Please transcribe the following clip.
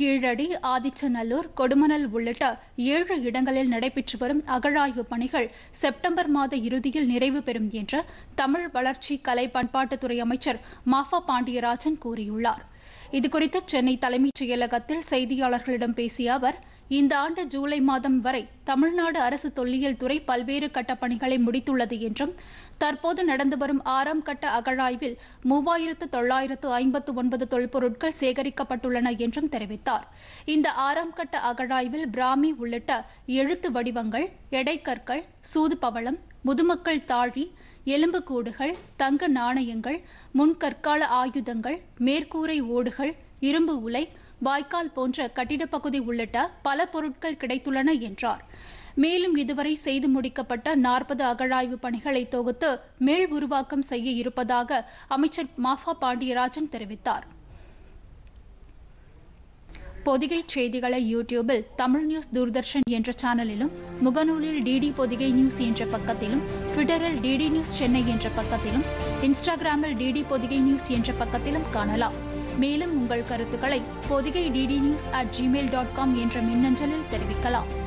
கீழடி ஆதிச்சநல்லூர் கொடுமணல் உள்ளிட்ட ஏழு இடங்களில் நடைபெற்று வரும் அகழாய்வு பணிகள் செப்டம்பர் மாத இறுதியில் நிறைவு பெறும் என்று தமிழ் வளர்ச்சி கலை பண்பாட்டுத்துறை அமைச்சர் மாஃபா பாண்டியராஜன் கூறியுள்ளார் இதுகுறித்து சென்னை தலைமைச் செயலகத்தில் செய்தியாளர்களிடம் பேசிய அவர் இந்த ஆண்டு ஜூலை மாதம் வரை தமிழ்நாடு அரசு தொல்லியல் துறை பல்வேறு கட்ட பணிகளை முடித்துள்ளது என்றும் தற்போது நடந்து வரும் ஆறாம் கட்ட அகழாய்வில் மூவாயிரத்து தொள்ளாயிரத்து ஐம்பத்து ஒன்பது தொல்பொருட்கள் சேகரிக்கப்பட்டுள்ளன என்றும் தெரிவித்தார் இந்த ஆறாம் கட்ட அகழாய்வில் பிராமி உள்ளிட்ட எழுத்து வடிவங்கள் எடைக்கற்கள் சூதுபவளம் முதுமக்கள் தாழி எலும்புக்கூடுகள் தங்க நாணயங்கள் முன்கற்கால ஆயுதங்கள் மேற்கூரை ஓடுகள் இரும்பு உலை வாய்க்கால் போன்ற கட்டிடப் பகுதி உள்ளிட்ட பல பொருட்கள் கிடைத்துள்ளன என்றார் மேலும் இதுவரை செய்து முடிக்கப்பட்ட நாற்பது அகழாய்வு பணிகளை தொகுத்து மேல் உருவாக்கம் செய்ய இருப்பதாக அமைச்சர் மாஃபா பாண்டியராஜன் தெரிவித்தார் பொதிகை செய்திகளை யூடியூபில் தமிழ் நியூஸ் தூர்தர்ஷன் என்ற சேனலிலும் முகநூலில் டிடி பொதிகை நியூஸ் என்ற பக்கத்திலும் ட்விட்டரில் டிடி நியூஸ் சென்னை என்ற பக்கத்திலும் இன்ஸ்டாகிராமில் டிடி பொதிகை நியூஸ் என்ற பக்கத்திலும் காணலாம் மேலும் உங்கள் கருத்துக்களை Podhigai DD news at Gmail dot com என்ற மின்னஞ்சலில் தெரிவிக்கலாம்